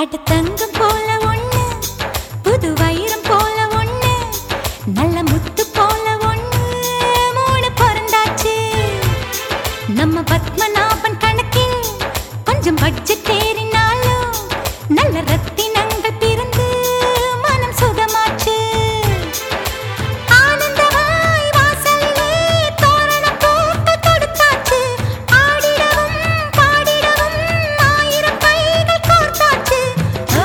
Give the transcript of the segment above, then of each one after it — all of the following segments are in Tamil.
அட தங்கம் போல ஒண்ணு புது வைரம் போல ஒண்ணு நல்ல முத்து போல ஒண்ணு மூணு பிறந்தாச்சு நம்ம பத்மநாபன் கணக்கில் கொஞ்சம் பட்ஜெட் ஏறினாலும் நல்ல ரத்தினங்கள் பிறந்து மனம் சுகமாச்சு ஆனந்தமாய் வாசலிலே தோரணப் பூக்கள் தொடுத்தாச்சு. ஆடிடவும் பாடிடவும் ஆயிரம் கைகள் கோர்த்தாச்சு. ஓ,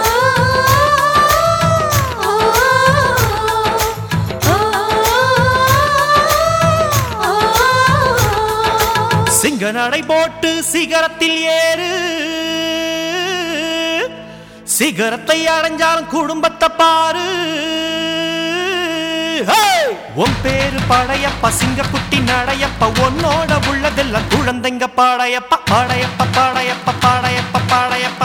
ஓ, ஓ, ஓ. சிங்க நடை போட்டு சிகரத்தில் ஏறு சிகரத்தை அடைஞ்சாலும் குடும்பத்தை பாரு ஹே! உன் பேரு படையப்ப சிங்கக்குட்டி நடையப்ப உன்னோட உள்ளதெல்லாம் குழந்தைங்க Padayappa Padayappa Padayappa Padayappa Padayappa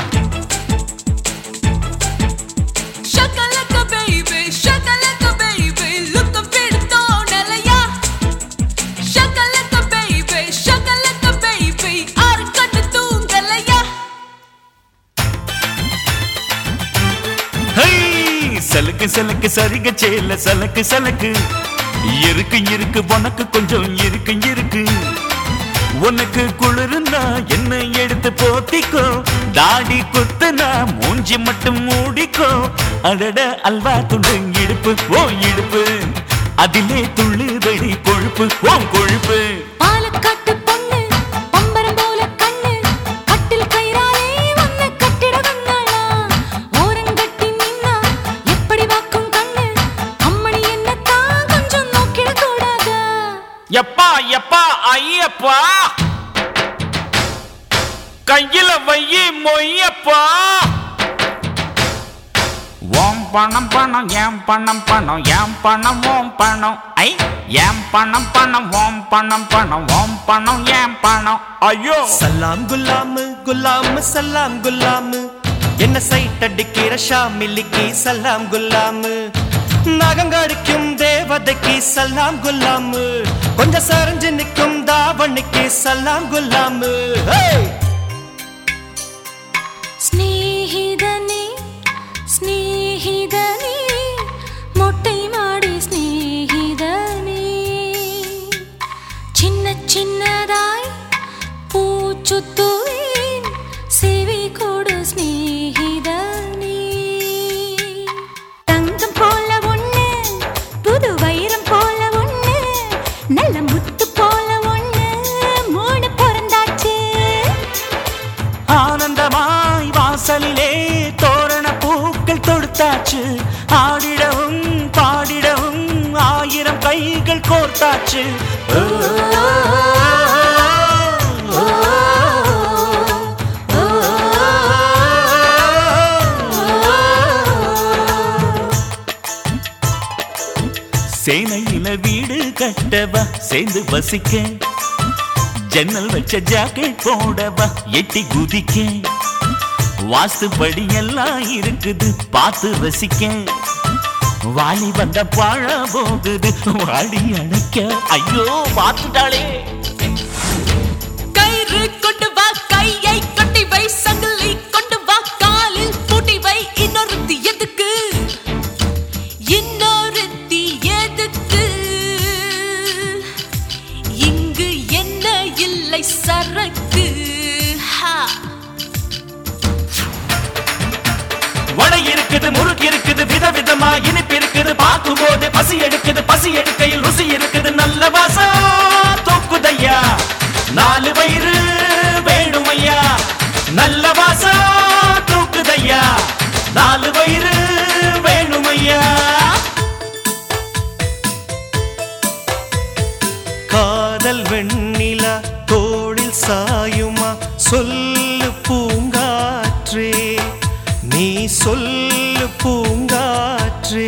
Shakalaka baby, shakalaka baby, look a bit tonalaya. Shakalaka baby, shakalaka baby, arkatu tungalaya. Hi! சலுக்கு சலுக்கு சரிக சேல சலக்கு சலக்கு இருக்கு இருக்கு உனக்கு கொஞ்சம் இருக்கு இருக்கு உனக்கு குளிருந்தா என்ன எடுத்து போத்திக்கோ தாடி குத்துனா மூஞ்சி மட்டும் மூடிக்கோ அடட அல்வா துண்டு இடுப்பு ஓ இடுப்பு அதிலே துள்ளுதடி கொழுப்பு ஓ கொழுப்பு பாலக்காட்டு பொண்ணு பம்பரம் போல கண்ணு கட்டில் கயிறாலே உன்னை கட்டிட வந்தாளா ஓரங்கட்டி நின்னா எப்படி வாக்கும் கண்ணு அம்மணி என்னத்தான் கொஞ்சம் நோக்கிட கூடாதா எப்பா எப்பா ஐயப்பா கையில வையி மொய்யப்பா ஓம் பணம் பணம் ஏம் பணம் பணம் ஏம் பணம் ஓம் பணம் ஐ ஏம் பணம் பணம் ஓம் பணம் பணம் ஓம் பணம் ஏம் பணம் ஐயோ சலாம் குல்லாமு குல்லாமு சலாம் குல்லாமு என்ன சைட் அடிக்கிற ஷாமிலிக்கு சலாம் குல்லாமு நகங்கடிக்கும் தேவதைக்கு சலாம் குல்லாமு கொஞ்சம் சரிஞ்சு நிற்கும் தாவணிக்கு சலாம் குல்லாமு ஹே! സ്നേഹിതനേ സ്നേഹിതനേ മൊട്ടை മാടി സ്നേഹിതനേ சின்ன சின்னதாய் பூச்சுத்துவேன் செவி கொடு ஸ்நேகிதனே தங்கம் போல ஒண்ணு புது வைரம் போல ஒண்ணு நல்ல முத்து போல ஒண்ணு மூணு பிறந்தாச்சு ஆனந்தமாய் வாசலிலே தோரண பூக்கள் தொடுத்தாச்சு ஆடிடவும் பாடிடவும் ஆயிரம் கைகள் கோர்த்தாச்சு ஓ, ஓ, ஓ, சேனையில வீடு கட்டவா சேர்ந்து வசிக்க ஜன்னல் வச்ச ஜாக்கெட் போடவா எட்டி குதிக்க வாஸ்துப்படி எல்லாம் இருக்குது பார்த்து ரசிக்க வாலி வந்த பாழ போகுது வாடி அணைக்க ஐயோ பார்த்துட்டாளே கயிறு கொண்டு வா கையை கட்டி வை சங்கிலி கொண்டு வா காலில் பூட்டி வை இன்னொருத்தி எதுக்கு இன்னொருத்தி எதுக்கு இங்கு என்ன இல்லை சரக்கு ஹா வடை இருக்குது முறுக்கு இருக்குது விதவிதமா இனிப்பு இருக்குது பார்க்கும்போது பசி எடுக்குது பசி எடுக்கையில் ருசி இருக்குது நல்ல வாசம் தூக்குதையா நாலு வயிறு வேணுமையா நல்ல வாசம் தூக்குதையா நாலு வயிறு வேணுமையா காதல் வெண்ணிலா தோளில் சாயுமா சொல்லு பூங்காற்றே நீ சொல்லு பூங்காற்றே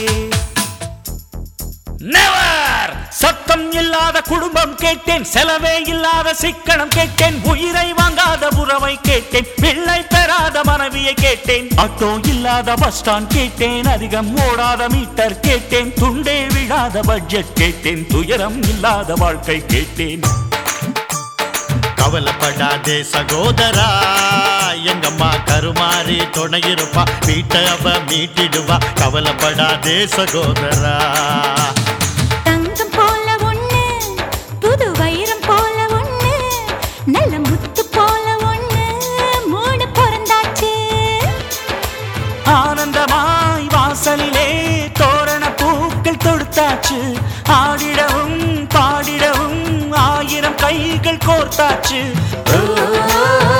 நெவர் சத்தம் இல்லாத குடும்பம் கேட்டேன் செலவே இல்லாத சிக்கனம் கேட்டேன் உயிரை வாங்காத உறவை கேட்டேன் பிள்ளை பெறாத மனைவியை கேட்டேன் ஆட்டோ இல்லாத பஸ் ஸ்டாண்ட் கேட்டேன் அதிகம் ஓடாத மீட்டர் கேட்டேன் துண்டே விழாத பட்ஜெட் கேட்டேன் துயரம் இல்லாத வாழ்க்கை கேட்டேன் கவலைப்படாதே சகோதரா எங்க அம்மா கருமாறி துணை இருப்பா வீட்டை அவ மீட்டிடுவா கவலைப்படாதே சகோதரா தங்கம் போல ஒண்ணு புது வைரம் போல ஒண்ணு நல்ல முத்து போல ஒண்ணு மூணு பிறந்தாச்சு ஆனந்தமாய் வாசலிலே தோரண பூக்கள் தொடுத்தாச்சு ஆடிடவும் பாடிடவும் ஆயிரம் கைகள் கோர்த்தாச்சு ஓ